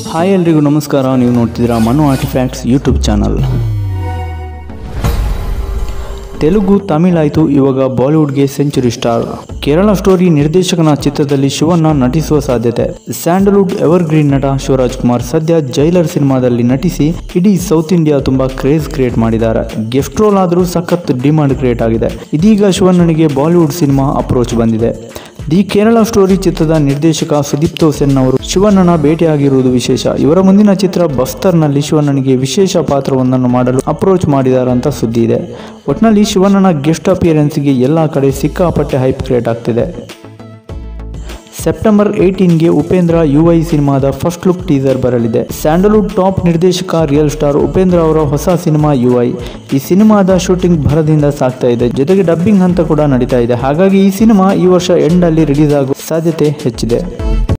hi ಎಲ್ರಿಗೂ ನಮಸ್ಕಾರ ನೀವು ನೋಡ್ತಿದ್ದೀರಾ Manu artifacts YouTube channel Telugu Tamil ಆಯಿತು ಇವಾಗ ಬಾಲಿವುಡ್ಗೆ ಸೆಂಚುರಿ ಸ್ಟಾರ್ ಕೇರಳ ಸ್ಟೋರಿ ನಿರ್ದೇಶಕನ ಚಿತ್ರದಲ್ಲಿ ಶಿವಣ್ಣ ನಟಿಸುವ ಸಾಧ್ಯತೆ ಸ್ಯಾಂಡಲ್ವುಡ್ ಎವರ್ಗ್ರೀನ್ ನಟ ಶಿವರಾಜ್ ಕುಮಾರ್ ಸದ್ಯ ಜೈಲರ್ ಸಿನಿಮಾದಲ್ಲಿ ನಟಿಸಿ ಇಡೀ ಸೌತ್ ಇಂಡಿಯಾ ತುಂಬಾ ಕ್ರೇಜ್ ಕ್ರಿಯೇಟ್ ಮಾಡಿದ್ದಾರೆ ಗೆಸ್ಟ್ ರೋಲ್ ಆದರೂ ಸಖತ್ ಡಿಮಾಂಡ್ ಕ್ರಿಯೇಟ್ ಆಗಿದೆ ಇದೀಗ ಶಿವಣ್ಣನಿಗೆ ಬಾಲಿವುಡ್ ಸಿನಿಮಾ ಅಪ್ರೋಚ್ ಬಂದಿದೆ ದಿ ಕೇರಳ ಸ್ಟೋರಿ ಚಿತ್ರದ ನಿರ್ದೇಶಕ ಸುದೀಪ್ತೋ ಸೆನ್ ಅವರು ಶಿವಣ್ಣನ ಭೇಟಿಯಾಗಿರುವುದು ವಿಶೇಷ ಇವರ ಮುಂದಿನ ಚಿತ್ರ ಬಸ್ತರ್ನಲ್ಲಿ ಶಿವಣ್ಣನಿಗೆ ವಿಶೇಷ ಪಾತ್ರವೊಂದನ್ನು ಮಾಡಲು ಅಪ್ರೋಚ್ ಮಾಡಿದ್ದಾರೆ ಅಂತ ಸುದ್ದಿ ಇದೆ ಒಟ್ನಲ್ಲಿ ಶಿವಣ್ಣನ ಗೆಸ್ಟ್ ಅಪಿಯರೆನ್ಸ್ಗೆ ಎಲ್ಲ ಕಡೆ ಸಿಕ್ಕಾಪಟ್ಟೆ ಹೈಪ್ ಕ್ರಿಯೇಟ್ ಆಗ್ತಿದೆ ಸೆಪ್ಟೆಂಬರ್ ಏಯ್ಟೀನ್ಗೆ ಉಪೇಂದ್ರ ಯು ಐ ಸಿನಿಮಾದ ಫಸ್ಟ್ ಲುಕ್ ಟೀಸರ್ ಬರಲಿದೆ ಸ್ಯಾಂಡಲ್ವುಡ್ ಟಾಪ್ ನಿರ್ದೇಶಕ ರಿಯಲ್ ಸ್ಟಾರ್ ಉಪೇಂದ್ರ ಅವರ ಹೊಸ ಸಿನಿಮಾ ಯು ಐ ಈ ಸಿನಿಮಾದ ಶೂಟಿಂಗ್ ಭರದಿಂದ ಸಾಗ್ತಾ ಇದೆ ಜೊತೆಗೆ ಡಬ್ಬಿಂಗ್ ಹಂತ ಕೂಡ ನಡೀತಾ ಇದೆ ಹಾಗಾಗಿ ಈ ಸಿನಿಮಾ ಈ ವರ್ಷ ಎಂಡ್ ಅಲ್ಲಿ ರಿಲೀಸ್ ಆಗುವ ಸಾಧ್ಯತೆ ಹೆಚ್ಚಿದೆ